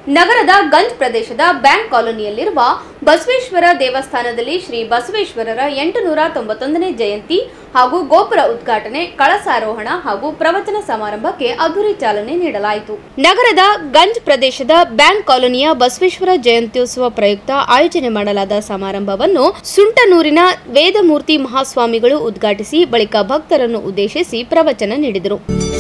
ನಗರದ ಗಂಜ್ ಪ್ರದೇಶದ ಬ್ಯಾಂಕ್ ಕಾಲೋನಿಯಲ್ಲಿರುವ ಬಸವೇಶ್ವರ ದೇವಸ್ಥಾನದಲ್ಲಿ ಶ್ರೀ ಬಸವೇಶ್ವರರ ಎಂಟುನೂರ ತೊಂಬತ್ತೊಂದನೇ ಜಯಂತಿ ಹಾಗೂ ಗೋಪುರ ಉದ್ಘಾಟನೆ ಕಳಸಾರೋಹಣ ಹಾಗೂ ಪ್ರವಚನ ಸಮಾರಂಭಕ್ಕೆ ಅದ್ದೂರಿ ಚಾಲನೆ ನೀಡಲಾಯಿತು ನಗರದ ಗಂಜ್ ಪ್ರದೇಶದ ಬ್ಯಾಂಕ್ ಕಾಲೋನಿಯ ಬಸವೇಶ್ವರ ಜಯಂತ್ಯೋತ್ಸವ ಪ್ರಯುಕ್ತ ಆಯೋಜನೆ ಮಾಡಲಾದ ಸಮಾರಂಭವನ್ನು ಸುಂಟನೂರಿನ ವೇದಮೂರ್ತಿ ಮಹಾಸ್ವಾಮಿಗಳು ಉದ್ಘಾಟಿಸಿ ಬಳಿಕ ಭಕ್ತರನ್ನು ಉದ್ದೇಶಿಸಿ ಪ್ರವಚನ ನೀಡಿದರು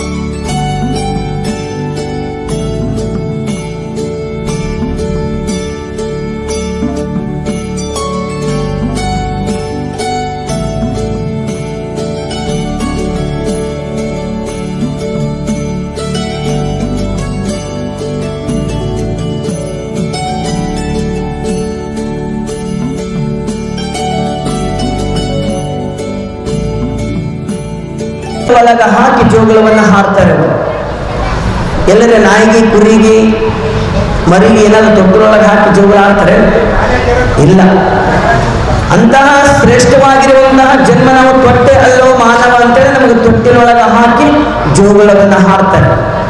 ಒಳಗ ಹಾಕಿ ಜೋಗಳವನ್ನ ಹಾಡ್ತಾರೆ ಅವರು ಎಲ್ಲರ ನಾಯಿಗೆ ಕುರಿಗೆ ಮರಿಗೆ ಏನಾದ್ರು ತೊಟ್ಟರೊಳಗೆ ಹಾಕಿ ಜೋಗಳ ಆಡ್ತಾರೆ ಇಲ್ಲ ಅಂತಹ ಶ್ರೇಷ್ಠವಾಗಿರುವಂತಹ ಜನ್ಮ ನಾವು ತೊಟ್ಟೆ ಅಲ್ಲೋ ಮಾನವ ಅಂತೇಳಿ ನಮಗೆ ತೊಟ್ಟಿನೊಳಗೆ ಹಾಕಿ ಜೋಗಳವನ್ನ ಹಾಡ್ತಾರೆ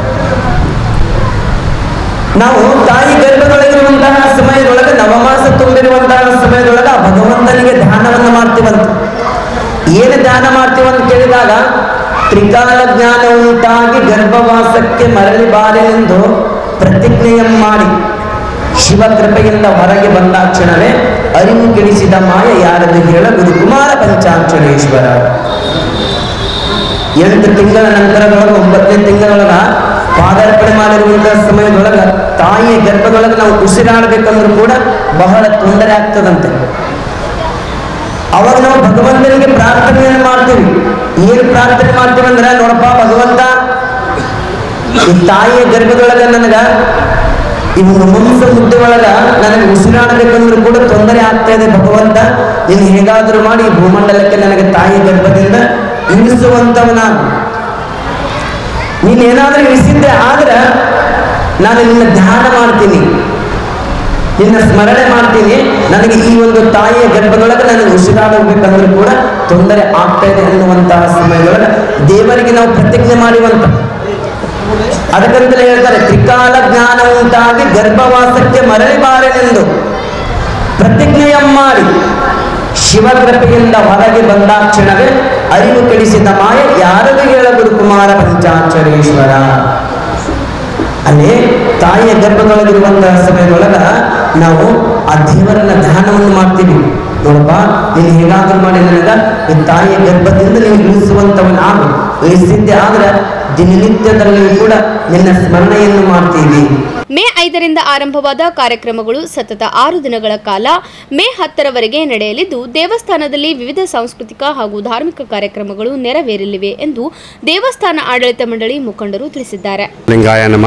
ನಾವು ತಾಯಿ ಗರ್ಭದೊಳಗಿರುವಂತಹ ಸಮಯದೊಳಗೆ ನವಮಾಸ ತುಂಬಿರುವಂತಹ ಸಮಯದೊಳಗೆ ಆ ಭಗವಂತನಿಗೆ ಧ್ಯಾನವನ್ನು ಮಾಡ್ತೀವಂತ ಏನು ಧ್ಯಾನ ಮಾಡ್ತೀವಂತ ಕೇಳಿದಾಗ ತ್ರಿಕಾಲ ಜ್ಞಾನ ಉಂಟಾಗಿ ಗರ್ಭವಾಸಕ್ಕೆ ಮರಳಿ ಬಾರೆನೆಂದು ಪ್ರತಿಜ್ಞೆಯ ಮಾಡಿ ಶಿವ ಕೃಪೆಯಿಂದ ಹೊರಗೆ ಬಂದ ಕ್ಷಣವೇ ಅರಿವು ಕೆಡಿಸಿದ ಮಾಯ ಯಾರದು ಹೇಳ ಗುರುಕುಮಾರ ಪಂಚಾಕ್ಷರೇಶ್ವರ ಎಂಟು ತಿಂಗಳ ನಂತರದೊಳಗೆ ಒಂಬತ್ತನೇ ತಿಂಗಳೊಳಗ ಪಾದಾರ್ಪಣೆ ಮಾಡಿರುವಂತಹ ಸಮಯದೊಳಗ ತಾಯಿಯ ಗರ್ಭದೊಳಗೆ ನಾವು ಉಸಿರಾಡಬೇಕಂದ್ರೂ ಕೂಡ ಬಹಳ ತೊಂದರೆ ಆಗ್ತದಂತೆ ಅವಾಗ ನಾವು ಭಗವಂತನಿಗೆ ಪ್ರಾರ್ಥನೆಯನ್ನು ಮಾಡ್ತೀವಿ ಏನು ಪ್ರಾರ್ಥನೆ ಮಾಡ್ತೀವಿ ಅಂದ್ರೆ ನೋಡಪ್ಪ ಭಗವಂತ ಈ ತಾಯಿಯ ಗರ್ಭದೊಳಗ ನನಗ ಈ ಮಂಸ ಮುದ್ದೆ ಒಳಗ ನನಗೆ ಉಸಿರಾಡಬೇಕಂದ್ರೂ ಕೂಡ ತೊಂದರೆ ಆಗ್ತಾ ಇದೆ ಭಗವಂತ ನೀನು ಹೇಗಾದ್ರೂ ಮಾಡಿ ಈ ಭೂಮಂಡಲಕ್ಕೆ ನನಗೆ ತಾಯಿಯ ಗರ್ಭದಿಂದ ಇಳಿಸುವಂತವನಾಗು ನೀನು ಏನಾದ್ರೂ ಇಳಿಸಿದ್ದೆ ಆದ್ರೆ ನಾನು ನಿನ್ನ ಧ್ಯಾನ ಮಾಡ್ತೀನಿ ನಿನ್ನ ಸ್ಮರಣೆ ಮಾಡ್ತೀನಿ ನನಗೆ ಈ ಒಂದು ತಾಯಿಯ ಗರ್ಭದೊಳಗೆ ನನಗೆ ಉಸಿರಾಡಬೇಕಂದ್ರೂ ಕೂಡ ತೊಂದರೆ ಆಗ್ತಾ ಇದೆ ಅನ್ನುವಂತಹ ಸಮಯದೊಳಗೆ ದೇವರಿಗೆ ನಾವು ಪ್ರತಿಜ್ಞೆ ಮಾಡಿವಂತ ಅದಕ್ಕಂತಲೇ ಹೇಳ್ತಾರೆ ತ್ರಿಕಾಲ ಜ್ಞಾನ ಉಂಟಾಗಿ ಗರ್ಭವಾಸಕ್ಕೆ ಮರಳಿ ಬಾರೆನೆಂದು ಪ್ರತಿಜ್ಞೆಯ ಮಾಡಿ ಶಿವಕೃಪೆಯಿಂದ ಹೊರಗೆ ಬಂದ ಕ್ಷಣವೇ ಅರಿವು ಕೆಡಿಸಿದ ಮಾಯ ಯಾರಿಗೂ ಹೇಳ ಗುರುಕುಮಾರ ಪಂಚಾಕ್ಷರೇಶ್ವರ ಅಲ್ಲಿ ತಾಯಿಯ ಗರ್ಭದೊಳಗಿರುವಂತಹ ಸಮಯದೊಳಗ ನಾವು ಆ ದೇವರನ್ನ ಧ್ಯಾನವನ್ನು ಮಾಡ್ತೀವಿ ನೋಡಪ್ಪ ನೀನು ಹೇಗಾದ್ರೂ ಮಾಡಿ ನನಗ ಈ ತಾಯಿಯ ಗರ್ಭದಿಂದ ನೀವು ಇಳಿಸುವಂತವನಾಗು ಇಳಿಸಿದ್ದೆ ಆದ್ರೆ ದಿನನಿತ್ಯದಲ್ಲಿ ಕೂಡ ನಿನ್ನ ಸ್ಮರಣೆಯನ್ನು ಮಾಡ್ತೀವಿ ಮೇ ಐದರಿಂದ ಆರಂಭವಾದ ಕಾರ್ಯಕ್ರಮಗಳು ಸತತ ಆರು ದಿನಗಳ ಕಾಲ ಮೇ ಹತ್ತರವರೆಗೆ ನಡೆಯಲಿದ್ದು ದೇವಸ್ಥಾನದಲ್ಲಿ ವಿವಿಧ ಸಾಂಸ್ಕೃತಿಕ ಹಾಗೂ ಧಾರ್ಮಿಕ ಕಾರ್ಯಕ್ರಮಗಳು ನೆರವೇರಲಿವೆ ಎಂದು ದೇವಸ್ಥಾನ ಆಡಳಿತ ಮಂಡಳಿ ಮುಖಂಡರು ತಿಳಿಸಿದ್ದಾರೆ ಲಿಂಗಾಯ ನಮ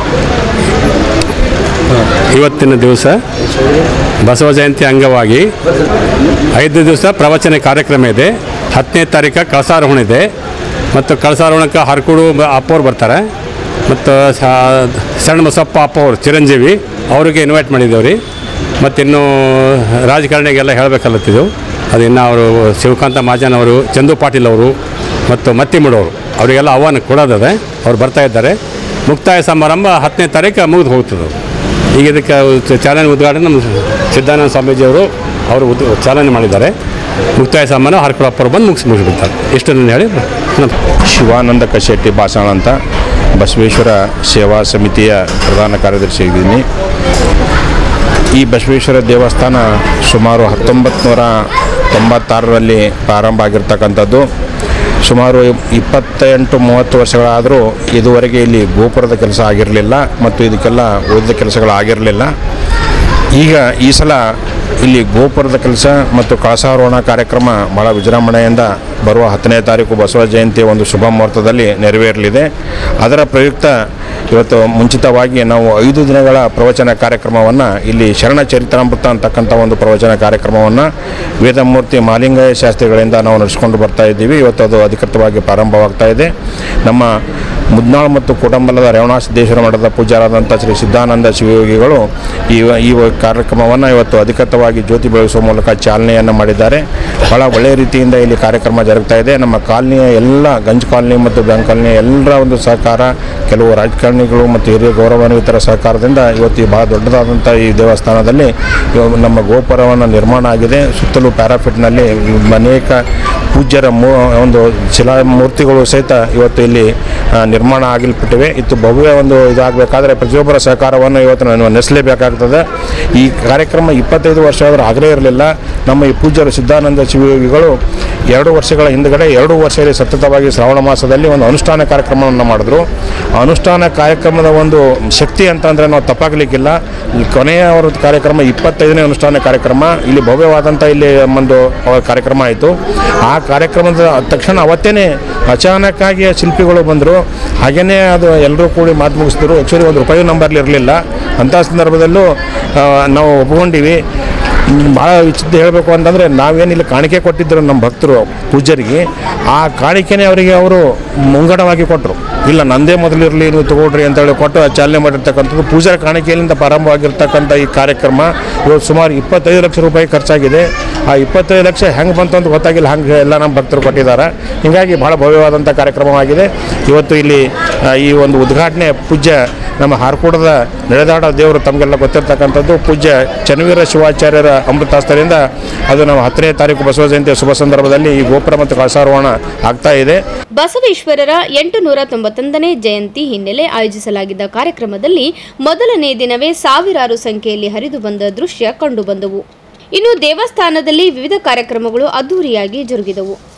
ಇವತ್ತಿನ ದಿವಸ ಬಸವ ಜಯಂತಿ ಅಂಗವಾಗಿ ಐದು ದಿವಸ ಪ್ರವಚನ ಕಾರ್ಯಕ್ರಮ ಇದೆ ಹತ್ತನೇ ತಾರೀಕು ಕಳಸಾರೋಹಣ ಇದೆ ಮತ್ತು ಕಳಸಾರೋಹಣಕ್ಕೆ ಹರ್ಕುಡು ಬ- ಅಪ್ಪವ್ರು ಬರ್ತಾರೆ ಮತ್ತು ಸ- ಶರಣ ಬಸಪ್ಪ ಅಪ್ಪವ್ರು ಚಿರಂಜೀವಿ ಅವರಿಗೆ ಇನ್ವೈಟ್ ಮಾಡಿದ್ದೇವೆ ರೀ ಮತ್ತು ಇನ್ನು ರಾಜಕಾರಣಿಗೆಲ್ಲ ಹೇಳಬೇಕಲ್ಲತ್ತಿದ್ದೆವು ಅದು ಇನ್ನು ಅವರು ಶಿವಕಾಂತ ಮಹಾಜನ್ ಅವರು ಚಂದು ಪಾಟೀಲ್ ಅವರು ಮತ್ತು ಮತ್ತಿಮುಡವರು ಅವರಿಗೆಲ್ಲ ಆಹ್ವಾನ ಕೊಡೋದದೆ ಅವ್ರು ಬರ್ತಾ ಇದ್ದಾರೆ ಮುಕ್ತಾಯ ಸಮಾರಂಭ ಹತ್ತನೇ ತಾರೀಕು ಮುಗಿದು ಹೋಗ್ತದೆ ಈಗ ಇದಕ್ಕೆ ಉ- ಚಾಲನೆ ಉದ್ಘಾಟನೆ ನಮ್ಮ ಸಿದ್ಧಾನಂದ ಸ್ವಾಮೀಜಿಯವರು ಅವರು ಉದ್ ಚಾಲನೆ ಮಾಡಿದ್ದಾರೆ ಮುಕ್ತಾಯ ಸಮಾನ ಹರ್ಕೊಳಪ್ಪರು ಬಂದು ಮುಗಿಸಿ ಮುಗಿಸ್ಬಿಡ್ತಾರೆ ಇಷ್ಟನ್ನು ಹೇಳಿ ನಮಸ್ಕಾರ. ಶಿವಾನಂದ ಕಶೆಟ್ಟಿ ಬಾಸಾಳ ಅಂತ ಬಸವೇಶ್ವರ ಸೇವಾ ಸಮಿತಿಯ ಪ್ರಧಾನ ಕಾರ್ಯದರ್ಶಿ ಇದ್ದೀನಿ ಈ ಬಸವೇಶ್ವರ ದೇವಸ್ಥಾನ ಸುಮಾರು ಹತ್ತೊಂಬತ್ತು ನೂರ ತೊಂಬತ್ತಾರರಲ್ಲಿ ಪ್ರಾರಂಭ ಆಗಿರ್ತಕ್ಕಂಥದ್ದು ಸುಮಾರು ಇಪ್ಪತ್ತೆಂಟು ಮೂವತ್ತು ವರ್ಷಗಳಾದರೂ ಇದುವರೆಗೆ ಇಲ್ಲಿ ಗೋಪುರದ ಕೆಲಸ ಆಗಿರಲಿಲ್ಲ ಮತ್ತು ಇದಕ್ಕೆಲ್ಲ ಉಳಿದ ಕೆಲಸಗಳಾಗಿರಲಿಲ್ಲ ಈಗ ಈ ಸಲ ಇಲ್ಲಿ ಗೋಪುರದ ಕೆಲಸ ಮತ್ತು ಕಳಸಾರೋಹಣ ಕಾರ್ಯಕ್ರಮ ಭಾಳ ವಿಜೃಂಭಣೆಯಿಂದ ಬರುವ ಹತ್ತನೇ ತಾರೀಕು ಬಸವ ಜಯಂತಿಯ ಒಂದು ಶುಭ ಮುಹೂರ್ತದಲ್ಲಿ ನೆರವೇರಲಿದೆ ಅದರ ಪ್ರಯುಕ್ತ ಇವತ್ತು ಮುಂಚಿತವಾಗಿ ನಾವು ಐದು ದಿನಗಳ ಪ್ರವಚನ ಕಾರ್ಯಕ್ರಮವನ್ನು ಇಲ್ಲಿ ಶರಣ ಚರಿತ್ರಾಮೃತ ಅಂತಕ್ಕಂಥ ಒಂದು ಪ್ರವಚನ ಕಾರ್ಯಕ್ರಮವನ್ನು ವೇದಮೂರ್ತಿ ಮಾಲಿಂಗಯ್ಯ ಶಾಸ್ತ್ರಿಗಳಿಂದ ನಾವು ನಡೆಸ್ಕೊಂಡು ಬರ್ತಾ ಇದ್ದೀವಿ ಇವತ್ತು ಅದು ಅಧಿಕೃತವಾಗಿ ಪ್ರಾರಂಭವಾಗ್ತಾ ಇದೆ ನಮ್ಮ ಮುದ್ನಾಳ್ ಮತ್ತು ಕುಟುಂಬಲದ ರೇವಣ ಸಿದ್ದೇಶ್ವರ ಮಠದ ಪೂಜ್ಯರಾದಂಥ ಶ್ರೀ ಸಿದ್ಧಾನಂದ ಶಿವಯೋಗಿಗಳು ಈ ಈ ಕಾರ್ಯಕ್ರಮವನ್ನು ಇವತ್ತು ಅಧಿಕೃತವಾಗಿ ವಿಧಿವತ್ತಾಗಿ ಜ್ಯೋತಿ ಬೆಳೆಸುವ ಮೂಲಕ ಚಾಲನೆಯನ್ನು ಮಾಡಿದ್ದಾರೆ ಭಾಳ ಒಳ್ಳೆಯ ರೀತಿಯಿಂದ ಇಲ್ಲಿ ಕಾರ್ಯಕ್ರಮ ಜರುಗ್ತಾ ಇದೆ ನಮ್ಮ ಕಾಲನಿಯ ಎಲ್ಲ ಗಂಜ್ ಕಾಲನಿ ಮತ್ತು ಬ್ಯಾಂಕ್ ಕಾಲನಿ ಎಲ್ಲರ ಒಂದು ಸಹಕಾರ ಕೆಲವು ರಾಜಕಾರಣಿಗಳು ಮತ್ತು ಹಿರಿಯ ಗೌರವಾನ್ವಿತರ ಸಹಕಾರದಿಂದ ಇವತ್ತು ಈ ಭಾಳ ದೊಡ್ಡದಾದಂಥ ಈ ದೇವಸ್ಥಾನದಲ್ಲಿ ಇವಾಗ ನಮ್ಮ ಗೋಪುರವನ್ನು ನಿರ್ಮಾಣ ಆಗಿದೆ ಸುತ್ತಲೂ ಪ್ಯಾರಾಫಿಟ್ನಲ್ಲಿ ಅನೇಕ ಪೂಜ್ಯರ ಮೂ ಒಂದು ಶಿಲಾಮೂರ್ತಿಗಳು ಸಹಿತ ಇವತ್ತು ಇಲ್ಲಿ ಆ, ನಿರ್ಮಾಣ ಆಗಿಲ್ಪಟ್ಟಿವೆ ಇತ್ತು ಭವ್ಯ ಒಂದು ಇದಾಗಬೇಕಾದ್ರೆ ಪ್ರತಿಯೊಬ್ಬರ ಸಹಕಾರವನ್ನು ಇವತ್ತು ನಾನು ನೆನೆಸಲೇಬೇಕಾಗ್ತದೆ ಈ ಕಾರ್ಯಕ್ರಮ ಇಪ್ಪತ್ತೈದು ವರ್ಷ ಆದರೂ ಆಗಲೇ ಇರಲಿಲ್ಲ ನಮ್ಮ ಈ ಪೂಜ್ಯರು ಸಿದ್ಧಾನಂದ ಶಿವಯೋಗಿಗಳು ಎರಡು ವರ್ಷಗಳ ಹಿಂದುಗಡೆ ಎರಡು ವರ್ಷದಲ್ಲಿ ಸತತವಾಗಿ ಶ್ರಾವಣ ಮಾಸದಲ್ಲಿ ಒಂದು ಅನುಷ್ಠಾನ ಕಾರ್ಯಕ್ರಮವನ್ನು ಮಾಡಿದ್ರು ಆ ಅನುಷ್ಠಾನ ಕಾರ್ಯಕ್ರಮದ ಒಂದು ಶಕ್ತಿ ಅಂತಂದರೆ ನಾವು ತಪ್ಪಾಗಲಿಕ್ಕಿಲ್ಲ ಈ ಕೊನೆಯ ಅವರ ಕಾರ್ಯಕ್ರಮ ಇಪ್ಪತ್ತೈದನೇ ಅನುಷ್ಠಾನ ಕಾರ್ಯಕ್ರಮ ಇಲ್ಲಿ ಭವ್ಯವಾದಂಥ ಇಲ್ಲಿ ಒಂದು ಅವರ ಕಾರ್ಯಕ್ರಮ ಆಯಿತು ಆ ಕಾರ್ಯಕ್ರಮದ ತಕ್ಷಣ ಅವತ್ತೇ ಅಚಾನಕ್ಕಾಗಿ ಶಿಲ್ಪಿಗಳು ಬಂದರು ಹಾಗೆಯೇ ಅದು ಎಲ್ಲರೂ ಕೂಡಿ ಮಾತು ಮುಗಿಸಿದ್ರು ಆ್ಯಕ್ಚುಲಿ ಒಂದು ರೂಪಾಯಿ ನಂಬರ್ಲಿ ಇರಲಿಲ್ಲ ಅಂಥ ಸಂದರ್ಭದಲ್ಲೂ ಆ, ನಾವು ಒಪ್ಕೊಂಡಿವಿ ಭಾಳ ವಿಚಿತ್ರ ಹೇಳಬೇಕು ಅಂತಂದರೆ ನಾವೇನಿಲ್ಲ ಕಾಣಿಕೆ ಕೊಟ್ಟಿದ್ದರು ನಮ್ಮ ಭಕ್ತರು ಪೂಜ್ಯರಿಗೆ ಆ ಕಾಣಿಕೆನೇ ಅವರಿಗೆ ಅವರು ಮುಂಗಡವಾಗಿ ಕೊಟ್ಟರು ಇಲ್ಲ ನಂದೇ ಮೊದಲಿರಲಿ ನೀವು ತಗೊಳ್ರಿ ಅಂತೇಳಿ ಕೊಟ್ಟು ಚಾಲನೆ ಮಾಡಿರ್ತಕ್ಕಂಥದ್ದು ಪೂಜಾರ ಕಾಣಿಕೆಯಿಂದ ಪ್ರಾರಂಭವಾಗಿರ್ತಕ್ಕಂಥ ಈ ಕಾರ್ಯಕ್ರಮ ಇವತ್ತು ಸುಮಾರು ಇಪ್ಪತ್ತೈದು ಲಕ್ಷ ರೂಪಾಯಿ ಖರ್ಚಾಗಿದೆ ಆ ಇಪ್ಪತ್ತೈದು ಲಕ್ಷ ಹೆಂಗೆ ಬಂತು ಅಂತ ಗೊತ್ತಾಗಿಲ್ಲ ಹಂಗೆ ಎಲ್ಲ ನಮ್ಮ ಭಕ್ತರು ಕೊಟ್ಟಿದ್ದಾರೆ ಹೀಗಾಗಿ ಭಾಳ ಭವ್ಯವಾದಂಥ ಕಾರ್ಯಕ್ರಮವಾಗಿದೆ ಇವತ್ತು ಇಲ್ಲಿ ಆ, ಈ ಒಂದು ಉದ್ಘಾಟನೆ ಪೂಜ್ಯ ನಮ್ಮ ಹಾರ್ಕೂಡದ ನಡೆದಾಡ ದೇವರು ತಮಗೆಲ್ಲ ಗೊತ್ತಿರ್ತಕ್ಕಂಥದ್ದು ಪೂಜ್ಯ ಚನ್ನವೀರ ಶಿವಾಚಾರ್ಯರ ಅಮೃತಾಸ್ತರಿಂದ ಅದು ನಾವು ಹತ್ತನೇ ತಾರೀಕು ಬಸವ ಜಯಂತಿಯ ಶುಭ ಸಂದರ್ಭದಲ್ಲಿ ಈ ಗೋಪುರ ಮತ್ತು ಕಳಸಾರೋಹಣ ಆಗ್ತಾ ಇದೆ ಬಸವೇಶ್ವರರ ಎಂಟು ನೂರ ತೊಂಬತ್ತೊಂದನೇ ಜಯಂತಿ ಹಿನ್ನೆಲೆ ಆಯೋಜಿಸಲಾಗಿದ್ದ ಕಾರ್ಯಕ್ರಮದಲ್ಲಿ ಮೊದಲನೇ ದಿನವೇ ಸಾವಿರಾರು ಸಂಖ್ಯೆಯಲ್ಲಿ ಹರಿದು ಬಂದ ದೃಶ್ಯ ಕಂಡುಬಂದವು ಇನ್ನು ದೇವಸ್ಥಾನದಲ್ಲಿ ವಿವಿಧ ಕಾರ್ಯಕ್ರಮಗಳು ಅದ್ದೂರಿಯಾಗಿ ಜರುಗಿದವು